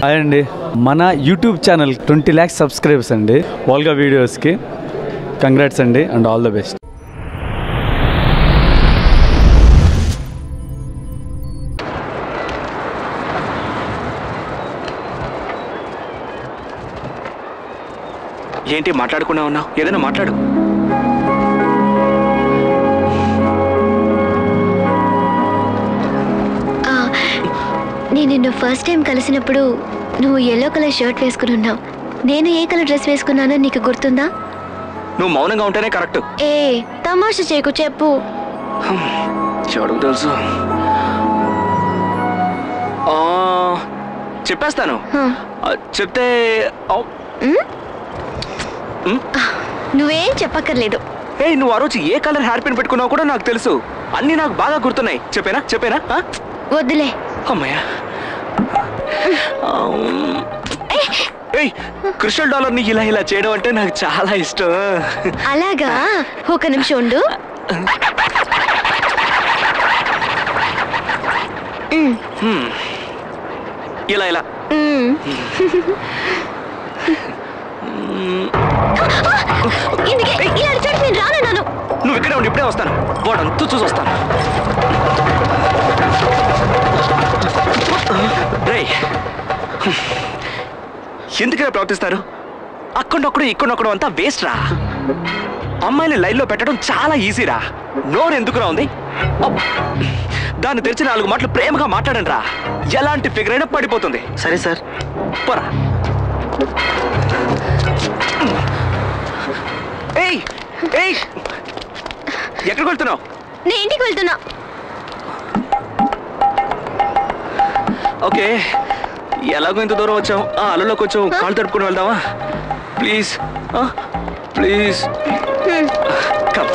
Hi అండి మన YouTube channel twenty lakhs subscribers అండి వాల్గా వీడియోస్కి కంగ్రాట్స్ అండి అండ్ ఆల్ ద బెస్ట్ ఏంటి మాట్లాడకుండా ఉన్నావు ఏదైనా మాట్లాడు ఆ, నేను నిన్ను ఫస్ట్ టైం కలిసినప్పుడు నువ్వు ఎల్లో కలర్ షర్ట్ వేసుకుని ఉన్నావు నేను ఏ కలర్ డ్రెస్ వేసుకున్నానో నీకు గుర్తుందా నువ్వు మౌనంగా ఉంటేనే కరెక్ట్ ఏ తమాషా చేయకు చెప్పు చెడుకు తెలుసు ఆ, చెప్పేస్తాను హ, ఆ, చెప్తే ఔ, నువ్వేం చెప్పక్కర్లేదు ఏయ్ నువ్వు ఆ రోజు ఏ కలర్ హెయిర్ పిన్ పెట్టుకున్నావు కూడా నాకు తెలుసు అన్నీ నాకు బాగా గుర్తున్నాయి చెప్పేనా చెప్పేనా ఆ? వద్దులే అమ్మయ్యా ఆమ్. ఏయ్ క్రిస్టల్ డాలర్ ని ఇలా ఇలా చేయడం అంటే నాకు చాలా ఇష్టం అలాగా ఒక నిమిషం ఉండు ఉమ్, హ్మ్. ఇలా ఇలా ఉమ్. ఎందుకే ఇలా అరిచాడు నేను రానన్నాను నువ్వు ఇక్కడే ఉండి ఇప్పుడే వస్తాను వాడంతా చూసి వస్తాను రేయ్ ఎందుకలా ప్రవర్తిస్తారు అక్కడొక్కడు ఇక్కడొక్కడు అంతా వేస్ట్ రా అమ్మాయిని లైన్లో పెట్టడం చాలా ఈజీరా నోరు ఎందుకురా ఉంది అప్. దాన్ని తెరిచి నాలుగు మాటలు ప్రేమగా మాట్లాడండి రా ఎలాంటి ఫిగర్ అయినా పడిపోతుంది సరే సార్ పోరా ఏయ్ ఏయ్ ఎక్కడికి వెళ్తున్నావు నేను ఇంటికి వెళ్తున్నా ఓకే ఎలాగో ఇంత దూరం వచ్చాం ఆ అలలో కొంచెం కాళ్ళు తడుపుకుని వెళ్దామా ప్లీజ్ ప్లీజ్ హ్మ్. కమ్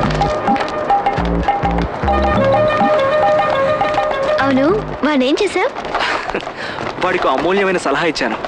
అవును వాడేం చేసావు వాడికి ఒక అమూల్యమైన సలహా ఇచ్చాను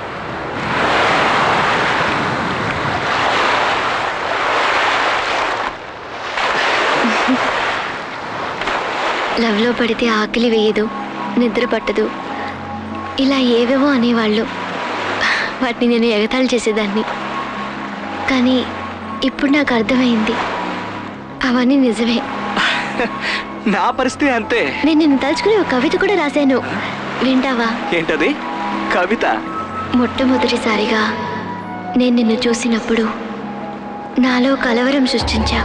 లవ్లో పడితే ఆకలి వేయదు నిద్ర పట్టదు ఇలా ఏవేవో అనేవాళ్ళు వాటిని నేను ఎగతాళి చేసేదాన్ని కానీ ఇప్పుడు నాకు అర్థమైంది అవన్నీ నిజమే నా పరిస్థితి అంతే నేను నిన్ను తలుచుకుని ఒక కవిత కూడా రాశాను వింటావా ఏంటది కవిత మొట్టమొదటిసారిగా నేను నిన్ను చూసినప్పుడు నాలో కలవరం సృష్టించావు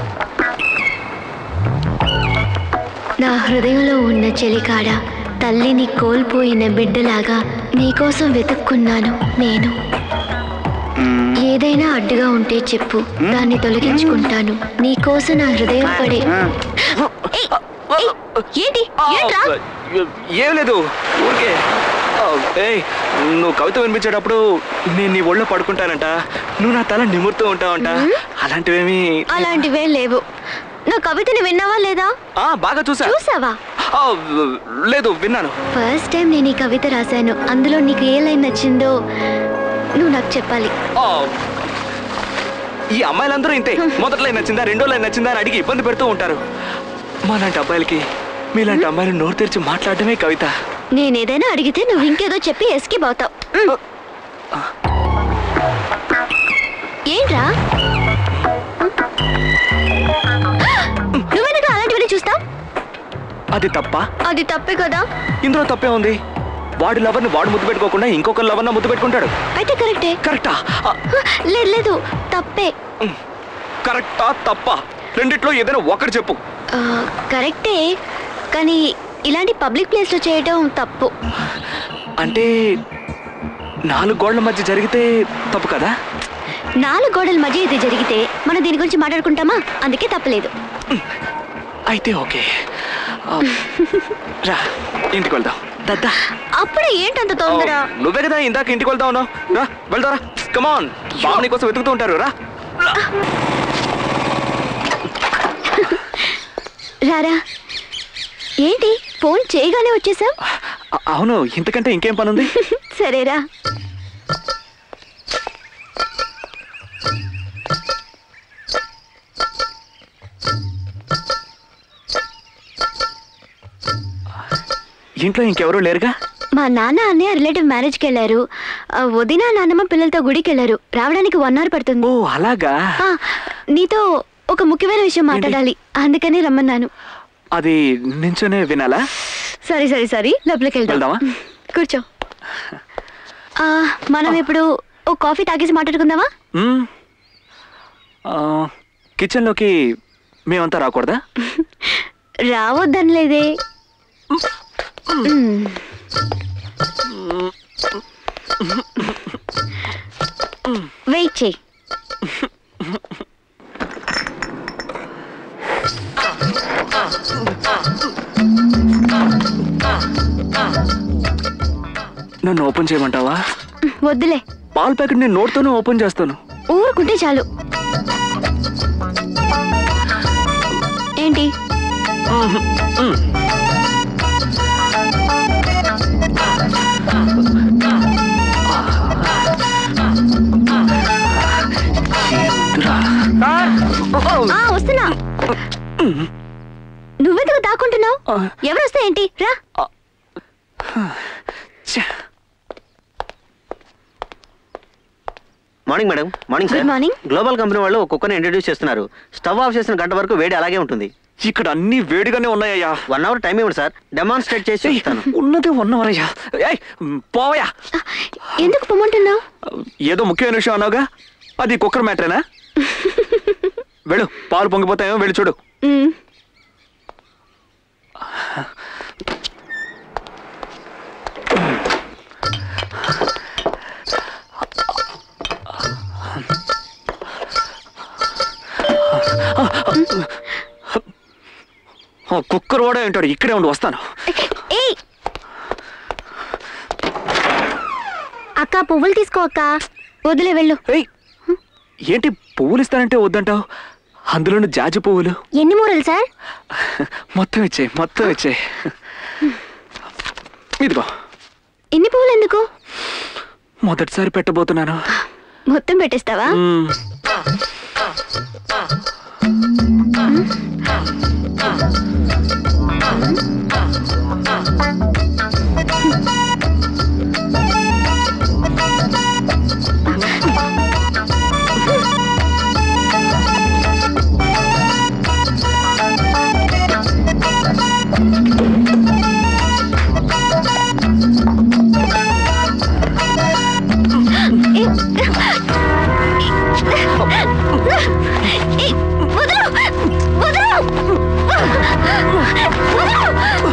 నా హృదయంలో ఉన్న చెలికాడ తల్లిని కోల్పోయిన బిడ్డలాగా నీకోసం వెతుక్కున్నాను నేను ఏదైనా అడ్డుగా ఉంటే చెప్పు దాన్ని తొలగించుకుంటాను నీకోసం నా హృదయం పడే ఏయ్, ఏయ్, ఏంటి ఏంట్రా ఏం లేదు ఊరికే ఆ, ఏయ్ నువ్వు కవిత వినిపించేటప్పుడు నేను నీ ఒళ్ళో పడుకుంటానంట నువ్వు నా తల నిమురుతూ ఉంటావంట అలాంటివేమీ అలాంటివేం లేవు నా కవితని విన్నావా లేదా ఆ, బాగా చూసా చూసావా ఆ, లేదు విన్నాను ఫస్ట్ టైం నేను ఈ కవిత రాశాను అందులో నీకు ఏ లైన్ నచ్చిందో నువ్వు నాకు చెప్పాలి ఆ, ఈ అమ్మాయిలందరూ ఇంతే మొదటి లైన్ నచ్చిందా రెండో లైన్ నచ్చిందా అని అడిగి ఇబ్బంది పెడుతూ ఉంటారు మాలాంటి అబ్బాయిలకి మీలాంటి అమ్మాయిలు నోరు తెరిచి మాట్లాడటమే కవిత నేను ఏదైనా అడిగితే నువ్వు ఇంకేదో చెప్పి ఎస్కేప్ అవుతావు ఉమ్. ఏంట్రా నువ్వెనక అలాంటివన్నీ చూస్తావు అది తప్ప అది తప్పే కదా ఇందులో తప్పే ఉంది వాడి లవర్ని వాడు ముద్దు పెట్టుకోకుండా ఇంకొకరి లవర్న ముద్దు పెట్టుకుంటాడు అయితే కరెక్టే కరెక్టా ఆ, హ, లేదు లేదు తప్పే కరెక్టా తప్ప రెండిట్లో ఏదైనా ఒకటి చెప్పు ఆ, కరెక్టే కానీ ఇలాంటి పబ్లిక్ ప్లేస్లో చేయడం తప్పు అంటే నాలుగు గోళ్ల మధ్య జరిగితే తప్పు కదా నాలుగు గోడల మధ్య ఇది జరిగితే మనం దీని గురించి మాట్లాడుకుంటామా అందుకే తప్పలేదు అయితే ఓకే ఆ, రా ఇంటికి వెళ్దాం దద్దా అప్పుడే ఏంటంత తొందర నువ్వే కదా ఇందాక ఇంటికి వెళ్తా ఉన్నావు రా వెళ్దారా కమాన్ బాబు నీ కోసం వెతుకుతూ ఉంటారు రా రారా ఏంటి ఫోన్ చేయగానే వచ్చేసావు అ- అవును ఇంతకంటే ఇంకేం పని ఉంది సరేరా ఇంట్లో ఇంకెవరూ లేరుగా మా నాన్న అన్నయ్య రిలేటివ్ మ్యారేజ్కి వెళ్ళారు ఆ, వదిన నాన్నమ్మ పిల్లలతో గుడికి వెళ్ళారు రావడానికి వన్ అవర్ పడుతుంది ఓ అలాగా ఆ, నీతో ఒక ముఖ్యమైన విషయం మాట్లాడాలి అందుకని రమ్మన్నాను అది నించొనే వినాలా సరే సరే సరే లోపలికి వెళ్దాం వెళ్దామా? కూర్చో ఆ, మనం ఇప్పుడు ఓ కాఫీ తాగేసి మాట్లాడుకుందామా మ్మ్. ఆ, కిచెన్లోకి మేమంతా రాకూడదా రావద్దనలేదే మ్మ్. వెయిట్ చేయి నన్ను ఓపెన్ చేయమంటావా వద్దులే పాల ప్యాకెట్ నేను నోట్తోనే ఓపెన్ చేస్తాను ఊరుకుంటే చాలు ఏంటి ఆ వస్తున్నా నువ్వెందుకు దాక్కుంటున్నావు ఎవరు వస్తే ఏంటి రా ఛే. Morning madam morning Good sir morning. Global company వాళ్ళు ఒక కుక్కని ఇంట్రడ్యూస్ చేస్తున్నారు స్టవ్ ఆఫ్ చేసిన గంట వరకు వేడి అలాగే ఉంటుంది ఇక్కడ అన్ని వేడిగానే ఉన్నాయ్యా వన్ అవర్ టైం ఇవ్వండి సార్ డెమాన్స్ట్రేట్ చేసి ఏయ్, చూస్తాను ఉన్నదే ఉన్నవరయ్యా ఏయ్ పోవయ్యా ఎందుకు పొమ్మంటున్నావు ఏదో ముఖ్యమైన విషయం అన్నావుగా అది కుక్కర్ మ్యాటరేనా వెళ్ళు పాలు పొంగిపోతాయేమో వెళ్ళి చూడు మ్మ్. ఆ కుక్కర్ కూడా ఉంటాడు ఇక్కడే ఉండి వస్తాను ఏయ్ అక్క పువ్వులు తీసుకో అక్క వదిలే వెళ్ళు ఏయ్ ఏంటి పువ్వులు ఇస్తానంటే వద్దంటావు అందులోని జాజి పువ్వులు ఎన్ని మూరలు సార్ మొత్తం ఇచ్చేయి మొత్తం ఇచ్చేయి ఇదిగో ఎన్ని పువ్వులు ఎందుకు మొదటిసారి పెట్టబోతున్నాను మొత్తం పెట్టేస్తావా మ్మ్. ఏయ్, వదలు! వదలు! వదలు!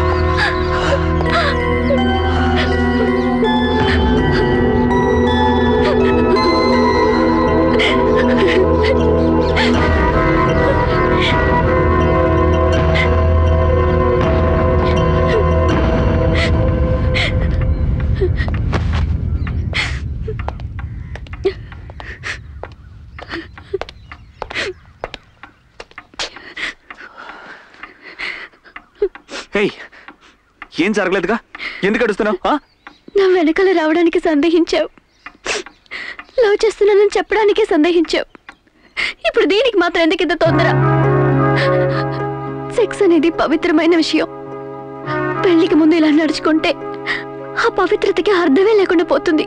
ఏయ్ ఏం జరగలేదుగా ఎందుకు అడుస్తున్నావు నా వెనకాల రావడానికి సందేహించావు లవ్ చేస్తున్నానని చెప్పడానికే సందేహించావు ఇప్పుడు దీనికి మాత్రం ఎందుకు ఇంత తొందర సెక్స్ అనేది పవిత్రమైన విషయం పెళ్లికి ముందు ఇలా నడుచుకుంటే ఆ పవిత్రతకి అర్థమే లేకుండా పోతుంది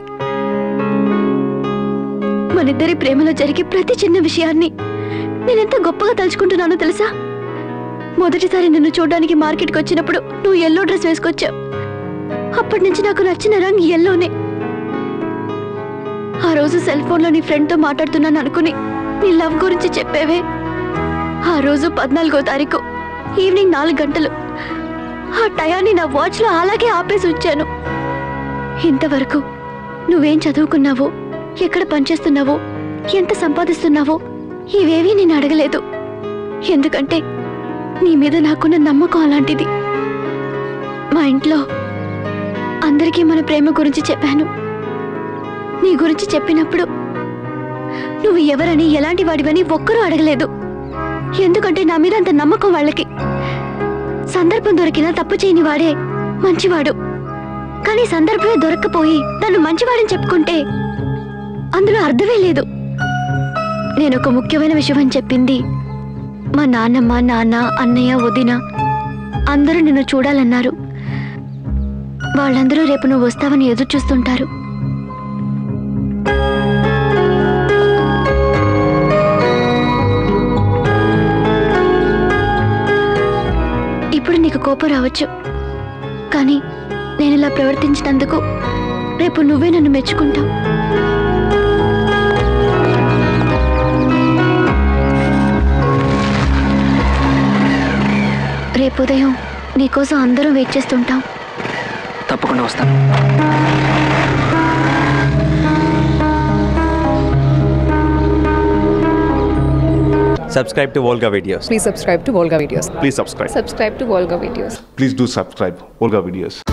మనిద్దరి ప్రేమలో జరిగే ప్రతి చిన్న విషయాన్ని నేనెంత గొప్పగా తలుచుకుంటున్నానో తెలుసా మొదటిసారి నిన్ను చూడడానికి మార్కెట్కి వచ్చినప్పుడు నువ్వు ఎల్లో డ్రెస్ వేసుకొచ్చావు అప్పటి నుంచి నాకు నచ్చిన రంగు ఎల్లోనే ఆ రోజు సెల్ ఫోన్లో నీ ఫ్రెండ్తో మాట్లాడుతున్నాను అనుకుని నీ లవ్ గురించి చెప్పేవే ఆ రోజు పద్నాలుగో తారీఖు ఈవినింగ్ నాలుగు గంటలు ఆ టయాన్ని నా వాచ్లో అలాగే ఆపేసి ఉంచాను ఇంతవరకు నువ్వేం చదువుకున్నావో ఎక్కడ పనిచేస్తున్నావో ఎంత సంపాదిస్తున్నావో ఇవేవీ నేను అడగలేదు ఎందుకంటే నీ మీద నాకున్న నమ్మకం అలాంటిది మా ఇంట్లో అందరికీ మన ప్రేమ గురించి చెప్పాను నీ గురించి చెప్పినప్పుడు నువ్వు ఎవరని ఎలాంటి వాడివని ఒక్కరూ అడగలేదు ఎందుకంటే నా మీద అంత నమ్మకం వాళ్ళకి సందర్భం దొరికినా తప్పు చేయని వాడే మంచివాడు కానీ సందర్భమే దొరక్కపోయి నన్ను మంచివాడని చెప్పుకుంటే అందులో అర్థమే లేదు నేను ఒక ముఖ్యమైన విషయం అని చెప్పింది మా నాన్నమ్మ నాన్న అన్నయ్య వదిన అందరూ నిన్ను చూడాలన్నారు వాళ్ళందరూ రేపు నువ్వు వస్తావని ఎదురు చూస్తుంటారు ఇప్పుడు నీకు కోపం రావచ్చు కానీ నేను ఇలా ప్రవర్తించినందుకు రేపు నువ్వే నన్ను మెచ్చుకుంటావు రేపు ఉదయం నీకోసం అందరం వెయిట్ చేస్తుంటాం తప్పకుండా వస్తాను subscribe to Volga videos. Please subscribe to Volga Videos. Please subscribe. Subscribe to Volga Videos. Please do subscribe Olga Videos.